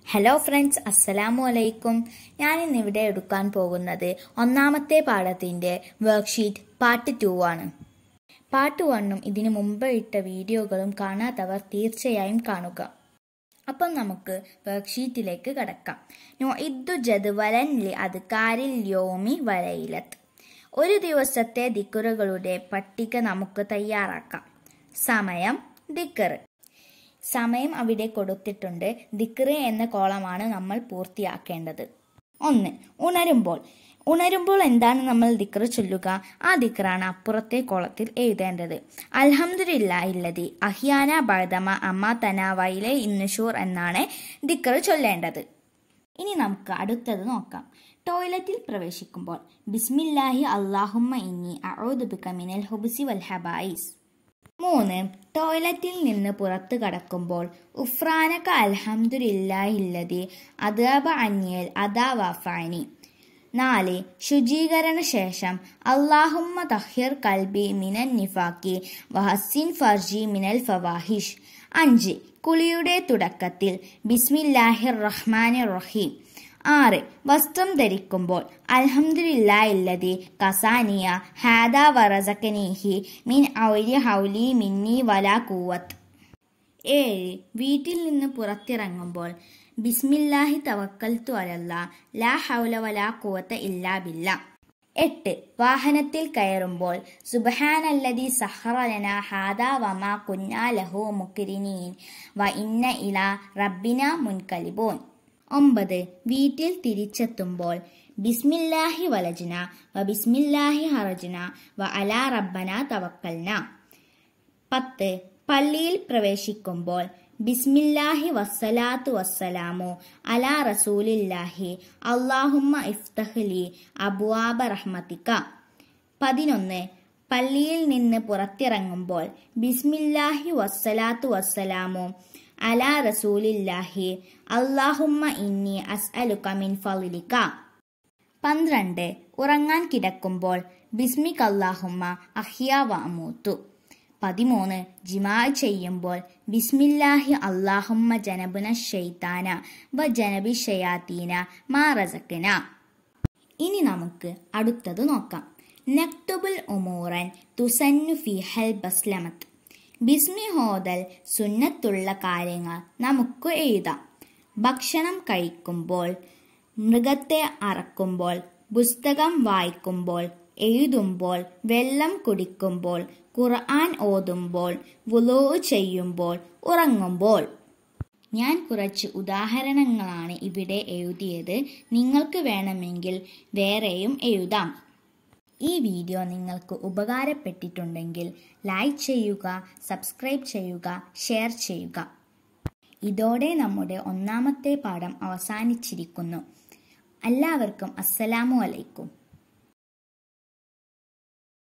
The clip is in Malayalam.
ഹലോ ഫ്രണ്ട്സ് അസ്സലാമു അലൈക്കും ഞാൻ ഇന്നിവിടെ എടുക്കാൻ പോകുന്നത് ഒന്നാമത്തെ പാഠത്തിൻ്റെ വർക്ക്ഷീറ്റ് പാർട്ട് ടു ആണ് പാർട്ട് വണ്ണും ഇതിനു മുമ്പ് ഇട്ട വീഡിയോകളും കാണാത്തവർ തീർച്ചയായും കാണുക അപ്പം നമുക്ക് വർക്ക്ഷീറ്റിലേക്ക് കടക്കാം നൊഇദ്ദു ജദ്വലൻ ലി അദ്കാരിൽ യോമി വലയിലത്ത് ഒരു ദിവസത്തെ ദിക്കുറുകളുടെ പട്ടിക നമുക്ക് തയ്യാറാക്കാം സമയം ദിക്കറ് സമയം അവിടെ കൊടുത്തിട്ടുണ്ട് ദിക്റ് എന്ന കോളമാണ് നമ്മൾ പൂർത്തിയാക്കേണ്ടത് ഒന്ന് ഉണരുമ്പോൾ ഉണരുമ്പോൾ എന്താണ് നമ്മൾ ദിക്റ് ചൊല്ലുക ആ ദിക്റാണ് അപ്പുറത്തെ കോളത്തിൽ എഴുതേണ്ടത് അൽഹംദുലില്ലാ ഇല്ലതി അഹിയാന ബഴതമ അമ്മ തനാവയിലെ ഇന്നുഷൂർ എന്നാണ് ദിക്റ് ചൊല്ലേണ്ടത് ഇനി നമുക്ക് അടുത്തത് നോക്കാം ടോയ്ലറ്റിൽ പ്രവേശിക്കുമ്പോൾ ബിസ്മില്ലാഹി അള്ളാഹുമ്മ ഇന്നി അഊദുബിക മിനൽ ഹുബ്സി വൽ ഹബായിസ് മൂന്ന് ടോയ്ലറ്റിൽ നിന്ന് പുറത്തു കടക്കുമ്പോൾ ഉഫ്രാനക അൽഹംദുലില്ലാഹില്ലതി അദാബ അന്യൽ അദാ വഫാനി നാല് ശുചീകരണ ശേഷം അള്ളാഹുമ്മ തഹിർ കൽബി മിനൻ നിഫാക്കി വഹസിൻ ഫർജി മിനൽ ഫവാഹിഷ് അഞ്ച് കുളിയുടെ തുടക്കത്തിൽ ബിസ്മില്ലാഹിർ റഹ്മാനിർ റഹീം ആറ് വസ്ത്രം ധരിക്കുമ്പോൾ അൽഹംദുലില്ലാഹില്ലതി കസാനിയ ഹാദ വറസക്കനീഹി മിൻ ഔലി ഹൗലി മിന്നി വലാ കൂവത്ത് ഏഴ് വീട്ടിൽ നിന്ന് പുറത്തിറങ്ങുമ്പോൾ ബിസ്മില്ലാഹി തവക്കൽത്തു അലല്ല ലാ ഹൗല വലാ കൂവത്ത ഇല്ലാ ബില്ല എട്ട് വാഹനത്തിൽ കയറുമ്പോൾ സുബഹാനല്ലതി സഹറലന ഹാദ വമാ കുന്നാ ലഹു മുക്കിരിനീൻ വ ഇന്ന ഇല റബ്ബിന മുൻകലിബോൻ ഒമ്പത് വീട്ടിൽ തിരിച്ചെത്തുമ്പോൾ ബിസ്മില്ലാഹി വലജന വ ബിസ്മില്ലാഹി ഹറജന വ അലാ റബ്ബന തവക്കൽന പത്ത് പള്ളിയിൽ പ്രവേശിക്കുമ്പോൾ ബിസ്മില്ലാഹി വസ്സലാത്തു വസ്സലാമു അലാ റസൂലില്ലാഹി അള്ളാഹുമ്മ ഇഫ്തഹ്ലി അബുവാബ റഹ്മത്തിക്ക പതിനൊന്ന് പള്ളിയിൽ നിന്ന് പുറത്തിറങ്ങുമ്പോൾ ബിസ്മില്ലാഹി വസ്സലാത്തു വസ്സലാമു അലാ റസൂലില്ലാഹി അള്ളാഹുമ്മ ഇന്നി അസ്അലുക മിൻ ഫളിലിക പന്ത്രണ്ട് ഉറങ്ങാൻ കിടക്കുമ്പോൾ ബിസ്മിക് അല്ലാഹുമ്മ അഹ്യ വഅമൂത്തു പതിമൂന്ന് ജിമാ ചെയ്യുമ്പോൾ ബിസ്മില്ലാഹി അള്ളാഹുമ്മ ജനബുന ഷെയ്ത്താന വ ജനബി ഷയാത്തീന മാ റസക്കന ഇനി നമുക്ക് അടുത്തത് നോക്കാം നക്തുബുൽ ഉമൂറൻ തുസന്നു ഫിഹൽ ബസ്ലമത്ത് ബിസ്മി ഹോദൽ സുന്നത്തുള്ള കാര്യങ്ങൾ നമുക്ക് എഴുതാം ഭക്ഷണം കഴിക്കുമ്പോൾ മൃഗത്തെ അറക്കുമ്പോൾ പുസ്തകം വായിക്കുമ്പോൾ എഴുതുമ്പോൾ വെള്ളം കുടിക്കുമ്പോൾ ഖുർആൻ ഓതുമ്പോൾ വുലോ ചെയ്യുമ്പോൾ ഉറങ്ങുമ്പോൾ ഞാൻ കുറച്ച് ഉദാഹരണങ്ങളാണ് ഇവിടെ എഴുതിയത് നിങ്ങൾക്ക് വേണമെങ്കിൽ വേറെയും എഴുതാം ഈ വീഡിയോ നിങ്ങൾക്ക് ഉപകാരപ്പെട്ടിട്ടുണ്ടെങ്കിൽ ലൈക്ക് ചെയ്യുക സബ്സ്ക്രൈബ് ചെയ്യുക ഷെയർ ചെയ്യുക ഇതോടെ നമ്മുടെ ഒന്നാമത്തെ പാഠം അവസാനിച്ചിരിക്കുന്നു എല്ലാവർക്കും അസ്സലാമു അലൈക്കും